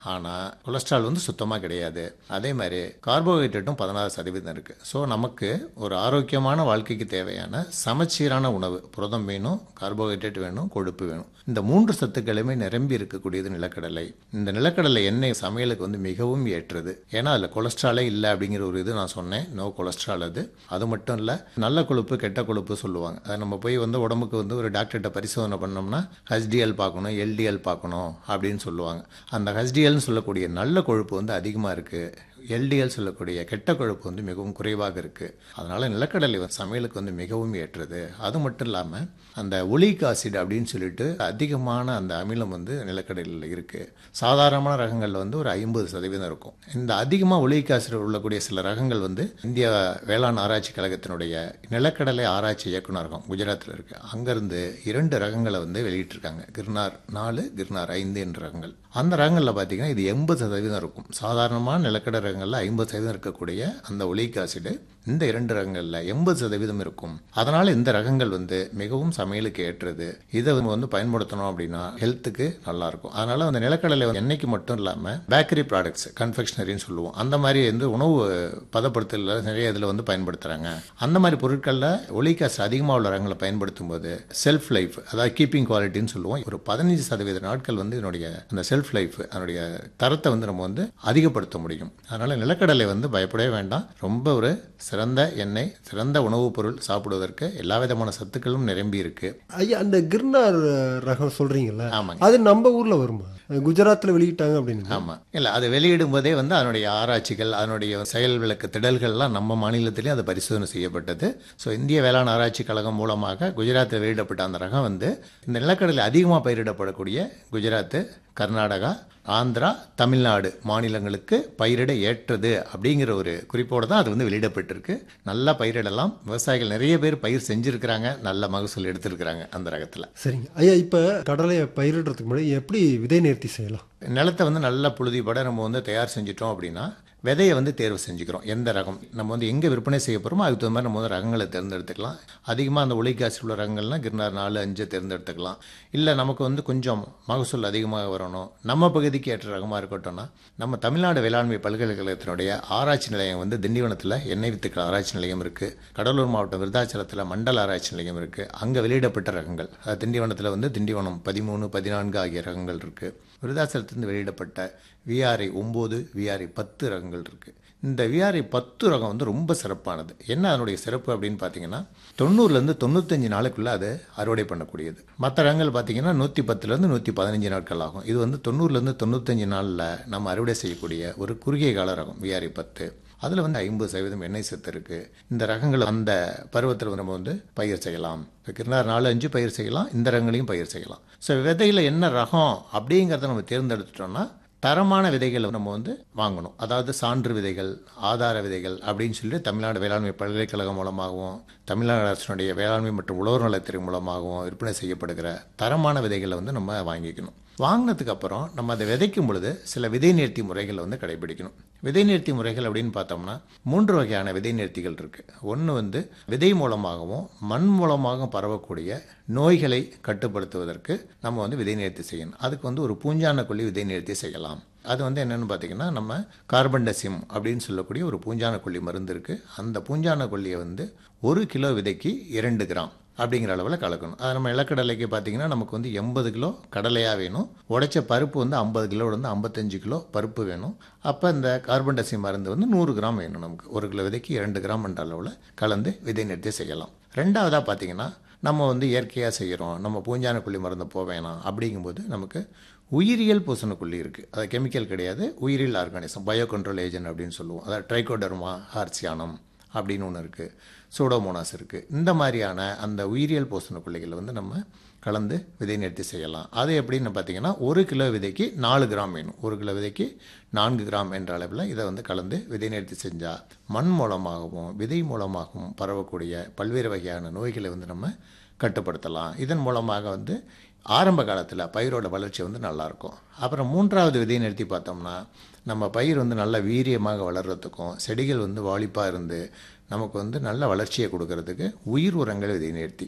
ஆனால் கொலஸ்ட்ரால் வந்து சுத்தமாக கிடையாது அதே மாதிரி கார்போஹைட்ரேட்டும் பதினாறு சதவீதம் இருக்குது ஸோ நமக்கு ஒரு ஆரோக்கியமான வாழ்க்கைக்கு தேவையான சமச்சீரான உணவு புரதம் வேணும் கார்போஹைட்ரேட் வேணும் கொழுப்பு வேணும் இந்த மூன்று சத்துக்களுமே நிரம்பி இருக்கக்கூடியது நிலக்கடலை இந்த நிலக்கடலை எண்ணெய் சமையலுக்கு வந்து மிகவும் ஏற்றது ஏன்னா அதில் கொலஸ்ட்ராலே இல்லை அப்படிங்கிற ஒரு இது நான் சொன்னேன் நோ கொலஸ்ட்ரால் அது அது மட்டும் இல்லை நல்ல கொழுப்பு கெட்ட கொழுப்பு சொல்லுவாங்க அதை நம்ம போய் வந்து உடம்புக்கு வந்து ஒரு டாக்டர்கிட்ட பரிசோதனை பண்ணோம்னா ஹெச்டிஎல் பார்க்கணும் எல்டிஎல் பார்க்கணும் அப்படின்னு சொல்லுவாங்க அந்த ஹெச்டிஎல்னு சொல்லக்கூடிய நல்ல கொழுப்பு வந்து அதிகமாக இருக்குது எல்டிஎல் சொல்லக்கூடிய கெட்ட கொழுப்பு வந்து மிகவும் குறைவாக இருக்குது அதனால் நிலக்கடலை வந்து சமையலுக்கு வந்து மிகவும் ஏற்றது அது மட்டும் இல்லாமல் அந்த ஒலிக் ஆசிட் அப்படின்னு சொல்லிட்டு அதிகமான அந்த அமிலம் வந்து நிலக்கடலையில் இருக்குது சாதாரணமான ரகங்களில் வந்து ஒரு ஐம்பது சதவீதம் இருக்கும் இந்த அதிகமாக ஒலிக் ஆசிட் உள்ளக்கூடிய சில ரகங்கள் வந்து இந்திய வேளாண் ஆராய்ச்சி கழகத்தினுடைய நிலக்கடலை ஆராய்ச்சி இயக்குநரகம் குஜராத்தில் இருக்குது அங்கேருந்து இரண்டு ரகங்களை வந்து வெளியிட்டிருக்காங்க கிர்னார் நாலு கிர்னார் ஐந்து என்ற ரகங்கள் அந்த ரகங்களில் பார்த்தீங்கன்னா இது எண்பது சதவீதம் இருக்கும் சாதாரணமான நிலக்கடலை ரகங்களில் ஐம்பது சதவீதம் இருக்கக்கூடிய அந்த ஒலிக் ஆசிடு இந்த இரண்டு ரகங்களில் எண்பது சதவீதம் இருக்கும் அதனால் இந்த ரகங்கள் வந்து மிகவும் சமையலுக்கு ஏற்றது இதை வந்து பயன்படுத்தணும் அப்படின்னா ஹெல்த்துக்கு நல்லா இருக்கும் அதனால அந்த நிலக்கடலை எண்ணெய்க்கு மட்டும் இல்லாமல் பேக்கரி ப்ராடக்ட்ஸ் கன்ஃபெக்ஷனரின்னு சொல்லுவோம் அந்த மாதிரி வந்து உணவு பதப்படுத்தல நிறைய இதில் வந்து பயன்படுத்துகிறாங்க அந்த மாதிரி பொருட்களில் ஒலிக் ஆசிட் அதிகமாக உள்ள ரகங்களை பயன்படுத்தும் போது செல்ஃப் லைஃப் அதாவது கீப்பிங் குவாலிட்டின்னு சொல்லுவோம் ஒரு பதினஞ்சு சதவீத நாட்கள் வந்து இதனுடைய அந்த செல்ஃப் லைஃப் அதனுடைய தரத்தை வந்து நம்ம வந்து அதிகப்படுத்த முடியும் அதனால் நிலக்கடலை வந்து பயப்படவே வேண்டாம் ரொம்ப ஒரு சிறந்த எண்ணெய் சிறந்த உணவுப் பொருள் சாப்பிடுவதற்கு எல்லா விதமான சத்துக்களும் நிரம்பி இருக்கு ஐயா அந்த கிர்னார் ரகம் சொல்றீங்கல்ல ஆமாங்க அது நம்ம ஊர்ல வருமா குஜராத்ல வெளியிட்டாங்க அப்படின்னு ஆமா இல்ல அது வெளியிடும் போதே வந்து அதனுடைய ஆராய்ச்சிகள் அதனுடைய செயல் விளக்கு திடல்கள்லாம் நம்ம மாநிலத்திலேயே அது பரிசோதனை செய்யப்பட்டது ஸோ இந்திய வேளாண் ஆராய்ச்சி கழகம் மூலமாக குஜராத்தில் வெளியிடப்பட்ட அந்த ரகம் வந்து இந்த நிலக்கடலை அதிகமாக பயிரிடப்படக்கூடிய குஜராத்து கர்நாடகா ஆந்திரா தமிழ்நாடு மாநிலங்களுக்கு பயிரிட ஏற்றது அப்படிங்கிற ஒரு குறிப்போடு தான் அது வந்து வெளியிடப்பட்டிருக்கு நல்லா பயிரிடலாம் விவசாயிகள் நிறைய பேர் பயிர் செஞ்சுருக்கிறாங்க நல்ல மகசூல் எடுத்திருக்கிறாங்க அந்த ரகத்தில் சரிங்க ஐயா இப்ப கடலையை பயிரிடுறதுக்கு முன்னாடி எப்படி விதை நேர்த்தி செய்யலாம் நிலத்தை வந்து நல்லா புழுதிப்பட நம்ம வந்து தயார் செஞ்சிட்டோம் அப்படின்னா விதையை வந்து தேர்வு செஞ்சுக்கிறோம் எந்த ரகம் நம்ம வந்து எங்கே விற்பனை செய்ய போகிறோமோ அதுக்கு தகுந்த மாதிரி நம்ம வந்து ரகங்களை தேர்ந்தெடுத்துக்கலாம் அதிகமாக அந்த ஒளிக்காசி உள்ள ரகங்கள்லாம் கிருநார் நாலு அஞ்சு தேர்ந்தெடுத்துக்கலாம் இல்லை நமக்கு வந்து கொஞ்சம் மகசூல் அதிகமாக வரணும் நம்ம பகுதிக்கு ஏற்ற ரகமாக இருக்கட்டும்னா நம்ம தமிழ்நாடு வேளாண்மை பல்கலைக்கழகத்தினுடைய ஆராய்ச்சி நிலையம் வந்து திண்டிவனத்தில் எண்ணெய் வித்துக்கள் ஆராய்ச்சி நிலையம் இருக்குது கடலூர் மாவட்டம் விருதாச்சலத்தில் மண்டல ஆராய்ச்சி நிலையம் இருக்குது அங்கே வெளியிடப்பட்ட ரகங்கள் அது திண்டிவனத்தில் வந்து திண்டிவனம் பதிமூணு பதினான்கு ஆகிய ரகங்கள் இருக்குது விருதாச்சலத்திலிருந்து வெளியிடப்பட்ட விஆர்ஐ ஒம்பது விஆர்ஐ பத்து ரகங்கள் இருக்குது இந்த விஆர்ஐ பத்து ரகம் வந்து ரொம்ப சிறப்பானது என்ன அதனுடைய சிறப்பு அப்படின்னு பார்த்தீங்கன்னா தொண்ணூறுலேருந்து தொண்ணூத்தஞ்சு நாளுக்குள்ளே அது அறுவடை பண்ணக்கூடியது மற்ற ரகங்கள் பார்த்தீங்கன்னா நூற்றி பத்துலேருந்து நூற்றி பதினஞ்சு நாட்கள் ஆகும் இது வந்து தொண்ணூறுலேருந்து தொண்ணூத்தஞ்சு நாளில் நம்ம அறுவடை செய்யக்கூடிய ஒரு குறுகிய கால ரகம் விஆர்ஐ பத்து அதில் வந்து ஐம்பது சதவீதம் எண்ணெய் சத்து இருக்குது இந்த ரகங்கள் அந்த பருவத்தில் நம்ம வந்து பயிர் செய்யலாம் இப்போ கிருநார் நாலு அஞ்சு பயிர் செய்யலாம் இந்த ரகங்களையும் பயிர் செய்யலாம் ஸோ விதையில் என்ன ரகம் அப்படிங்கிறத நம்ம தேர்ந்தெடுத்துட்டோம்னா தரமான விதைகளை நம்ம வந்து வாங்கணும் அதாவது சான்று விதைகள் ஆதார விதைகள் அப்படின்னு சொல்லி தமிழ்நாடு வேளாண்மை பல்கலைக்கழகம் மூலமாகவும் தமிழ்நாடு அரசினுடைய வேளாண்மை மற்றும் உழவர் நலத்துறை மூலமாகவும் விற்பனை செய்யப்படுகிற தரமான விதைகளை வந்து நம்ம வாங்கிக்கணும் வாங்கினதுக்கு அப்புறம் நம்ம அதை விதைக்கும் பொழுது சில விதை நேர்த்தி முறைகளை வந்து கடைபிடிக்கணும் விதை நேர்த்தி முறைகள் அப்படின்னு பார்த்தோம்னா மூன்று வகையான விதை நேர்த்திகள் இருக்குது ஒன்று வந்து விதை மூலமாகவும் மண் மூலமாகவும் பரவக்கூடிய நோய்களை கட்டுப்படுத்துவதற்கு நம்ம வந்து விதை நேர்த்தி செய்யணும் அதுக்கு வந்து ஒரு பூஞ்சான கொல்லி விதை நேர்த்தி செய்யலாம் அது வந்து என்னென்னு பார்த்தீங்கன்னா நம்ம கார்பன் டெசிம் அப்படின்னு சொல்லக்கூடிய ஒரு பூஞ்சான கொல்லி மருந்து இருக்குது அந்த பூஞ்சான கொல்லியை வந்து ஒரு கிலோ விதைக்கு இரண்டு கிராம் அப்படிங்கிற அளவில் கலக்கணும் அது நம்ம இலக்கடலைக்கு பார்த்தீங்கன்னா நமக்கு வந்து எண்பது கிலோ கடலையாக வேணும் உடைச்ச பருப்பு வந்து ஐம்பது கிலோலேருந்து ஐம்பத்தஞ்சு கிலோ பருப்பு வேணும் அப்போ இந்த கார்பன் டசி மருந்து வந்து நூறு கிராம் வேணும் நமக்கு ஒரு கிலோ விதைக்கு இரண்டு கிராம் என்ற அளவில் கலந்து விதை நிறுத்தி செய்யலாம் ரெண்டாவதாக பார்த்தீங்கன்னா நம்ம வந்து இயற்கையாக செய்கிறோம் நம்ம பூஞ்சானக்குள்ளி மருந்து போக வேணாம் அப்படிங்கும்போது நமக்கு உயிரியல் பூசணக்குள்ளி இருக்குது அது கெமிக்கல் கிடையாது உயிரியல் ஆர்கானிசம் பயோ கண்ட்ரோல் ஏஜென்ட் அப்படின்னு சொல்லுவோம் அதாவது ட்ரைகோடர்மா ஹார்சியானம் அப்படின்னு ஒன்று இருக்குது சூடோமோனாஸ் இருக்குது இந்த மாதிரியான அந்த உயிரியல் பூசணக்குள்ளிகளை வந்து நம்ம கலந்து விதை நிறுத்தி செய்யலாம் அது எப்படின்னு பார்த்தீங்கன்னா ஒரு கிலோ விதைக்கு நாலு கிராம் வேணும் ஒரு கிலோ விதைக்கு நான்கு கிராம் என்ற அளவில் இதை வந்து கலந்து விதை நிறுத்தி செஞ்சால் மண் மூலமாகவும் விதை மூலமாகவும் பரவக்கூடிய பல்வேறு வகையான நோய்களை வந்து நம்ம கட்டுப்படுத்தலாம் இதன் மூலமாக வந்து ஆரம்ப காலத்தில் பயிரோட வளர்ச்சி வந்து நல்லாயிருக்கும் அப்புறம் மூன்றாவது விதை நிறுத்தி பார்த்தோம்னா நம்ம பயிர் வந்து நல்ல வீரியமாக வளர்கிறதுக்கும் செடிகள் வந்து வாலிப்பாக இருந்து நமக்கு வந்து நல்ல வளர்ச்சியை கொடுக்கறதுக்கு உயிர் உரங்கள் விதை நிறுத்தி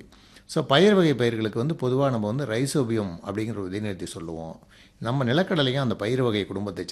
ஸோ பயிர் வகை பயிர்களுக்கு வந்து பொதுவாக நம்ம வந்து ரைசோபியம் அப்படிங்கிற ஒரு விதைநிறுத்தி சொல்லுவோம் நம்ம நிலக்கடலையும் அந்த பயிர் வகை குடும்பத்தை